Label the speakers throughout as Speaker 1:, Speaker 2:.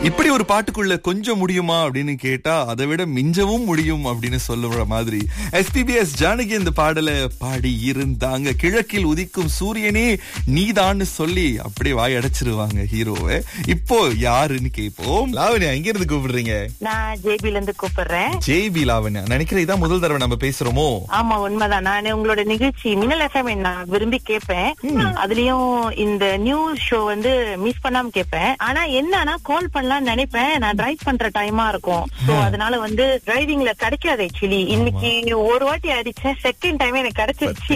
Speaker 1: இப்படி ஒரு பாட்டுக்குள்ள கொஞ்சம் முடியுமா அப்படின்னு கேட்டா அதை விட மிஞ்சவும் முடியும் அப்படின்னு சொல்லுற மாதிரி எஸ்பிபிஎஸ் ஜானகி இந்த பாடலை பாடி இருந்தாங்க கிழக்கில் உதிக்கும் சூரியனே நீதான்னு சொல்லி அப்படியே வாய் அடைச்சிருவாங்க ஹீரோவை இப்போ யாருன்னு கேட்போம் லாவண்யா எங்க இருந்து கூப்பிடுறீங்க
Speaker 2: நான் ஜேபில இருந்து கூப்பிடுறேன்
Speaker 1: ஜேபி லாவண்யா நினைக்கிறேன் இதான் முதல் தடவை நம்ம பேசுறோமோ
Speaker 2: ஆமா உண்மைதான் நான் உங்களோட நிகழ்ச்சி மின்னல் எஃப்எம் நான் விரும்பி கேட்பேன் அதுலயும் இந்த நியூஸ் ஷோ வந்து மிஸ் பண்ணாம கேட்பேன் ஆனா என்னன்னா கால் பண்ணலாம்னு நினைப்பேன் நான் டிரைவ் பண்ற டைமா இருக்கும் சோ அதனால வந்து டிரைவிங்ல கிடைக்காது ஆக்சுவலி இன்னைக்கு ஒரு வாட்டி அடிச்சேன் செகண்ட் டைம் எனக்கு கிடைச்சிருச்சு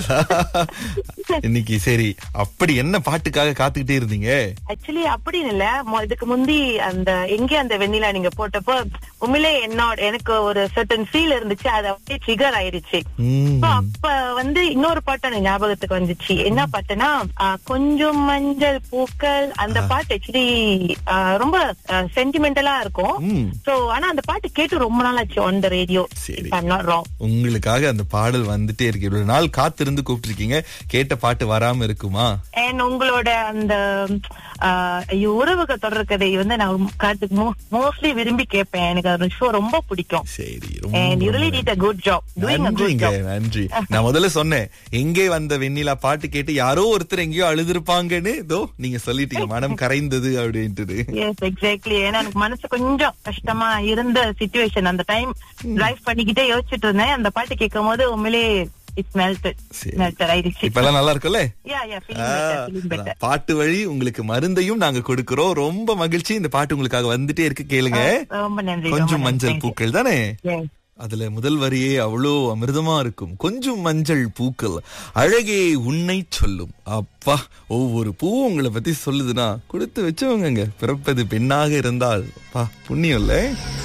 Speaker 1: பாத்தீங்களா? இன்னைக்கு சரி அப்படி என்ன பாட்டுக்காக காத்துக்கிட்டே இருந்தீங்க
Speaker 2: ஆக்சுவலி அப்படின்னு இல்ல மொ- இதுக்கு முந்தி அந்த எங்க அந்த வெண்ணிலா நீங்க போட்டப்போ உண்மையிலே என்னோட எனக்கு ஒரு சர்டன் ஃபீல் இருந்துச்சு அது அப்படியே ட்ரிகர் ஆயிருச்சு
Speaker 1: ம்.
Speaker 2: So, அப்ப வந்து இன்னொரு பாட்டு எனக்கு ஞாபகத்துக்கு வந்துச்சு என்ன பாட்டுனா ஆ, கொஞ்சம் மஞ்சள் பூக்கள் அந்த பாட்டு ஆக்சுவலி ரொம்ப சென்டிமெண்டலா இருக்கும்
Speaker 1: ம்.
Speaker 2: சோ ஆனா அந்த பாட்டு கேட்டு ரொம்ப நாள் ஆச்சு ஆன் த ரேடியோ
Speaker 1: சரி.
Speaker 2: ராங்
Speaker 1: உங்களுக்காக அந்த பாடல் வந்துட்டே இருக்கு இவ்வளவு நாள் காத்திருந்து கூப்பிட்டிருக்கீங்க கேட்ட பாட்டு வராம இருக்குமா
Speaker 2: அண்ட் உங்களோட அந்த ஆ, ஐயோ, உறவுகள் தொடர் கதை வந்து நான் காட்டு மோஸ்ட்லி விரும்பி கேட்பேன் எனக்கு அந்த ஷோ ரொம்ப பிடிக்கும்
Speaker 1: சரி
Speaker 2: அண்ட் யூ ரியலி
Speaker 1: ரொம்ப
Speaker 2: did a good job doing a good
Speaker 1: நன்றிங்க
Speaker 2: ஜாப்
Speaker 1: நன்றி நான் முதல்ல சொன்னேன் எங்கே வந்த வெண்ணிலா பாட்டு கேட்டு யாரோ ஒருத்தர் எங்கேயோ அழுதுருப்பாங்கன்னு இதோ நீங்க சொல்லிட்டீங்க மனம் கரைந்தது அப்படின்ட்டு
Speaker 2: எஸ் எக்ஸாக்ட்லி ஏன்னா எனக்கு மனசு கொஞ்சம் கஷ்டமா இருந்த சுச்சுவேஷன் அந்த டைம் டிரைவ் பண்ணிக்கிட்டே யோசிச்சுட்டு இருந்தேன் அந்த பாட்டு கேட்கும் போது உண்மையிலே இட்ஸ் மெல்டட்
Speaker 1: சரி.
Speaker 2: மெல்டட் ஆயிடுச்சு
Speaker 1: இப்ப எல்லாம் நல்லா இருக்குல்ல
Speaker 2: yeah yeah
Speaker 1: ah,
Speaker 2: feeling better feeling better
Speaker 1: பாட்டு வழி உங்களுக்கு மருந்தையும் நாங்க கொடுக்கிறோம் ரொம்ப மகிழ்ச்சி இந்த பாட்டு உங்களுக்காக வந்துட்டே இருக்கு கேளுங்க
Speaker 2: ரொம்ப நன்றி
Speaker 1: கொஞ்சம் மஞ்சள் பூக்கள் தானே
Speaker 2: Yes.
Speaker 1: அதுல முதல் வரியே அவ்வளோ அமிர்தமா இருக்கும் கொஞ்சம் மஞ்சள் பூக்கள் அழகே உன்னை சொல்லும் அப்பா ஒவ்வொரு பூவும் உங்களை பத்தி சொல்லுதுன்னா கொடுத்து வச்சவங்கங்க பிறப்பது பெண்ணாக இருந்தால் பா புண்ணியம் இல்ல